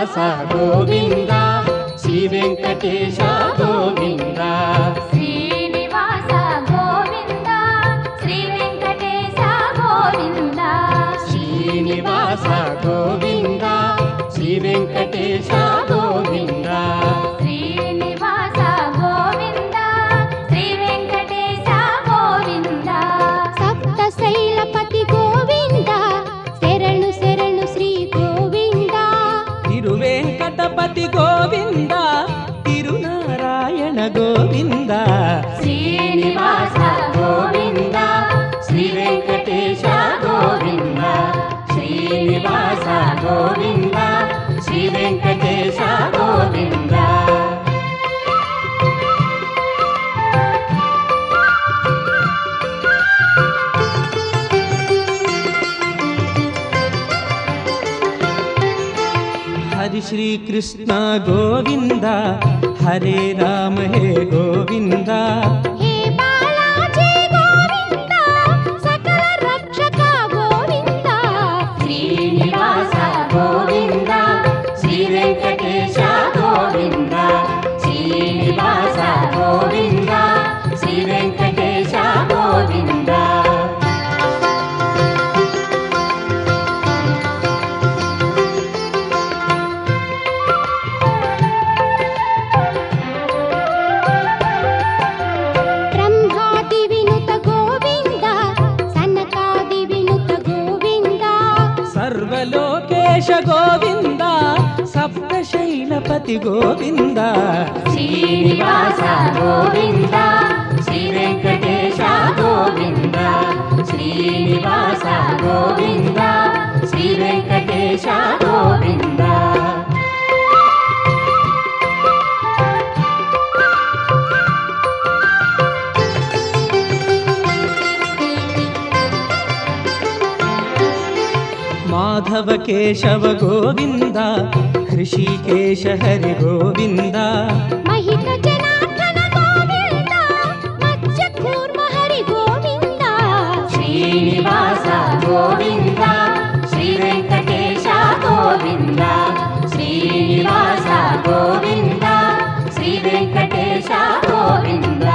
శ్రీనివాస గోవింద శ్రీ వెంకటేశ గోవింద శ్రీనివాస గోవింద శ్రీ వెంకటేశ గోవింద శ్రీనివాస గోవింద శ్రీ వెంకటేశ గోవింద శ్రీనివాస గోవింద శ్రీ వెంకటేశ గోవింద సప్త శైలపతి గోవింద శరణు శరణు శ్రీ గోవింద తిరువేంకటపతి గోవింద తిరునారాయణ గోవింద శ్రీనివాస గోవింద శ్రీ వెంకటేశ గోవింద శ్రీనివాస గోవింద శ్రీ వెంకటేశ గోవింద హరి శ్రీకృష్ణ గోవింద హరే రామ హే గోవింద హే బాలాజీ గోవింద సకల రక్షక గోవింద శ్రీనివాస గోవింద శ్రీ వెంకటేశ గోవింద శ్రీనివాస గోవింద శ్రీ వెంకటేశ గోవింద బ్రహ్మాది వినుత గోవింద సనకాది వినుత గోవింద సర్వలోకేశ గోవింద సప్తశైలపతి గోవింద శ్రీనివాస గోవింద శ్రీ వెంకటేశ గోవింద శ్రీనివాస గోవింద శ్రీ వెంకటేశ గోవింద మాధవ కేశవ గోవింద హృషికేశ హరి గోవింద మహిత జనార్దన గోవింద మత్స్య కూర్మ హరి గోవింద శ్రీనివాస గోవింద శ్రీ వెంకటేశ గోవింద శ్రీనివాస గోవింద శ్రీ వెంకటేశ గోవింద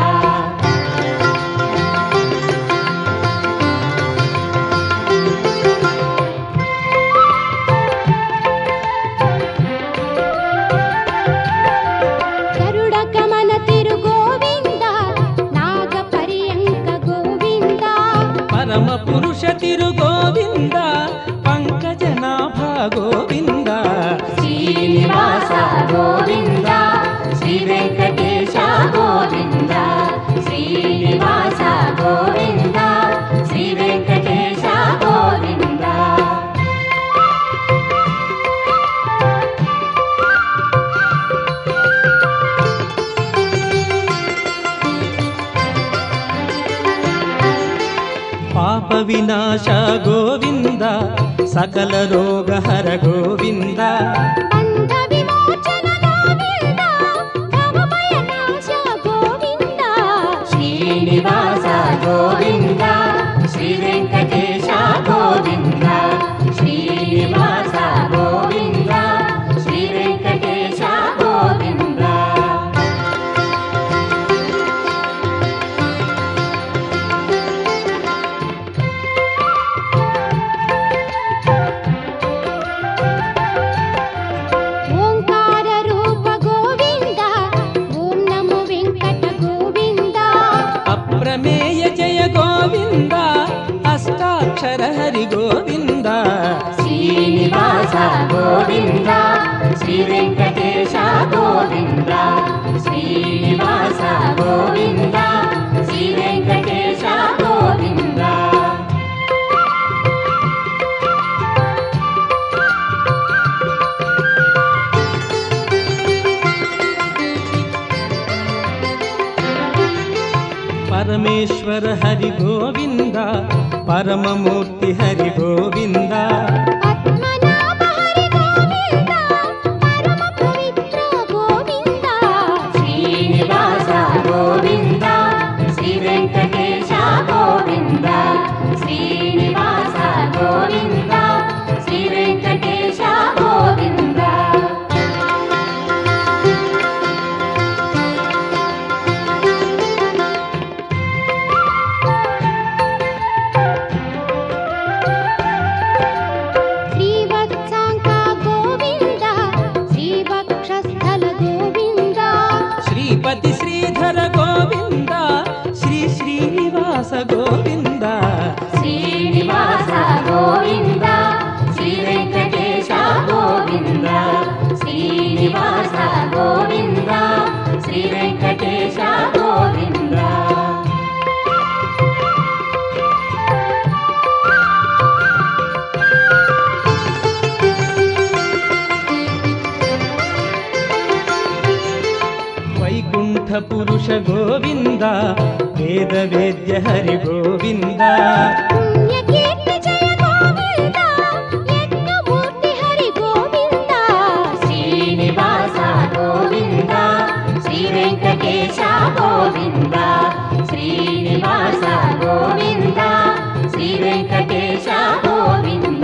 గరుడ గమన తిరు గోవింద నాగ పర్యంక గోవింద పరమ పురుష తిరు గోవింద పంకజనాభ గోవింద శ్రీనివాస గోవింద శ్రీ వెంకటేశ గోవింద శ్రీనివాస గోవింద శ్రీ వెంకటేశ గోవింద పాప వినాశ గోవింద సకల రోగ హర గోవింద బంధ విమోచన గోవింద భవభయ నాశ గోవింద శ్రీనివాస గోవింద శ్రీ వెంకటేశ గోవింద శ్రీనివాస గోవింద శ్రీ వెంకటేశ గోవింద ఓంకార రూప గోవింద ఓం నమో వెంకట గోవింద అప్రమేయ జయ గోవింద అష్టాక్షర హరి గోవింద శ్రీనివాస గోవింద శ్రీ వెంకటేశ గోవింద శ్రీనివాస గోవింద శ్రీ వెంకటేశ గోవింద పరమేశ్వర హరి గోవింద పరమమూర్తి హరి గోవింద పద్మనాభ హరి గోవింద పరమ పవిత్ర గోవింద శ్రీనివాస గోవింద శ్రీ వెంకటేశ గోవింద శ్రీనివాస గోవింద శ్రీ వెంకటేశ గోవింద శ్రీనివాస గోవింద శ్రీ వెంకటేశ గోవింద వైకుంఠ పురుష గోవింద వేద వేద్య హరి గోవింద పుణ్యకీర్తి జయ గోవింద యజ్ఞమూర్తి హరి గోవింద శ్రీనివాస గోవింద శ్రీ వెంకటేశ గోవింద శ్రీనివాస గోవింద శ్రీ వెంకటేశ గోవింద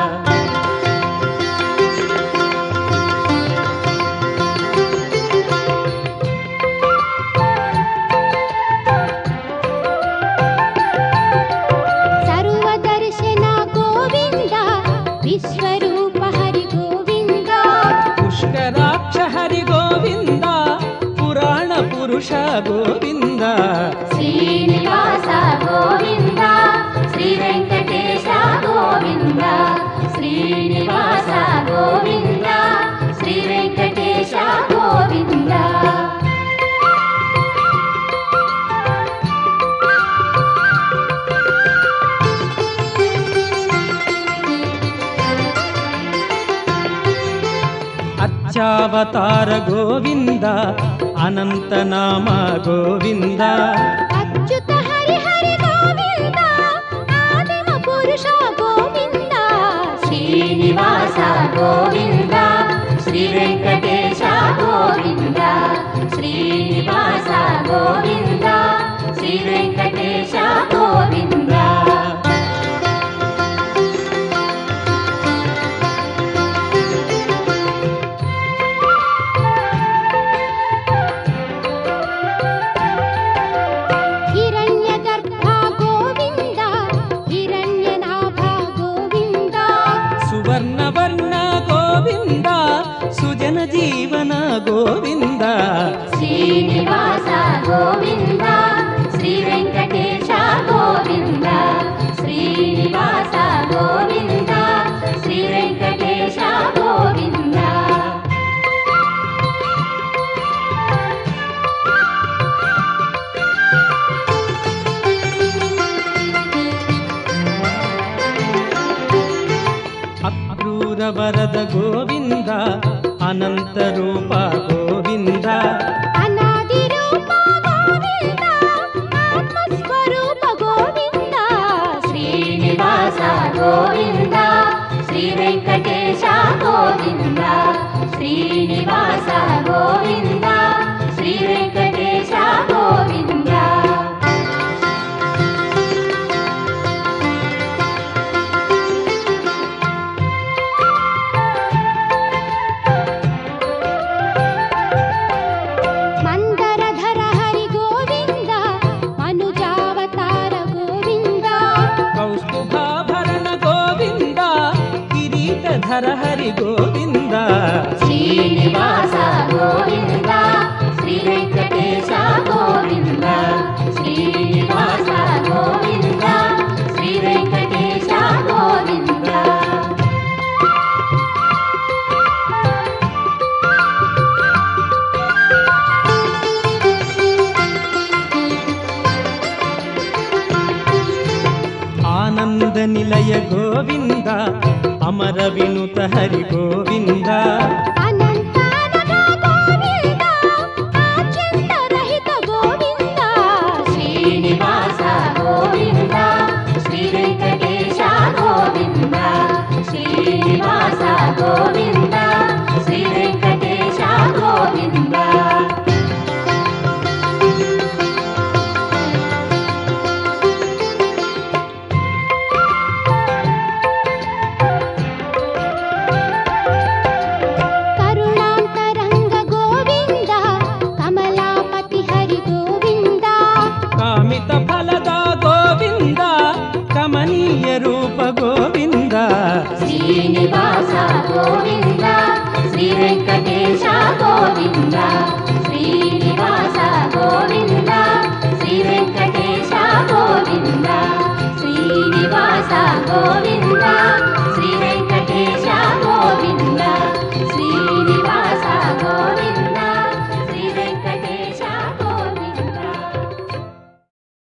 సర్వదర్శన గోవింద విశ్వరూప హరి గోవింద పుష్కరాక్ష హరి గోవింద పురాణ పురుష గోవింద శ్రీనివాస గోవింద శ్రీ వెంకటేశ గోవింద శ్రీనివాస గోవింద శ్రీ వెంకటేశ గోవింద అర్చావతార గోవింద అనంతనామ గోవింద అచ్యుత హరి హరి గోవింద ఆదిమ పురుష గోవింద శ్రీనివాస గోవింద శ్రీ వెంకటేశ గోవింద శ్రీనివాస గోవింద శ్రీ వెంకటేశ గోవింద హిరణ్య గర్భ గోవింద హిరణ్యనాభ గోవింద సువర్ణవర్ణ గోవింద సుజన జీవన గోవింద శ్రీనివాస గోవింద శ్రీ వెంకటేశ గోవింద శ్రీనివాస గోవింద శ్రీ వెంకటేశ గోవింద అక్రూర వరద గోవింద అనంత రూప గోవింద అనాది రూప గోవింద ఆత్మస్వరూప గోవింద శ్రీనివాస గోవింద శ్రీ వెంకటేశ గోవింద శ్రీనివాస గోవింద శ్రీ వెంకటేశ గోవింద మందరధర హరి గోవింద మనుజావతార గోవింద కౌస్తుభాభరణ గోవింద కిరీటధర హరి గోవింద శ్రీనివాస గోవింద శ్రీ వెంకటేశ గోవింద శ్రీనివాస గోవింద శ్రీ వెంకటేశ గోవింద ఆనంద నిలయ గోవింద అమర వినుత హరి గోవింద అనంతానన గోవింద ఆచ్యంతరహిత గోవింద శ్రీనివాస గోవింద శ్రీ వెంకటేశ గోవింద శ్రీనివాస గోవింద శ్రీ వెంకటేశ గోవింద కరుణాంతరంగ గోవింద కమలాపతి హరి గోవింద కామిత ఫలద గోవింద కమనీయ రూప గోవింద శ్రీనివాస గోవింద శ్రీ వెంకటేశ గోవింద శ్రీనివాస గోవింద శ్రీ వెంకటేశ గోవింద శ్రీనివాస గోవింద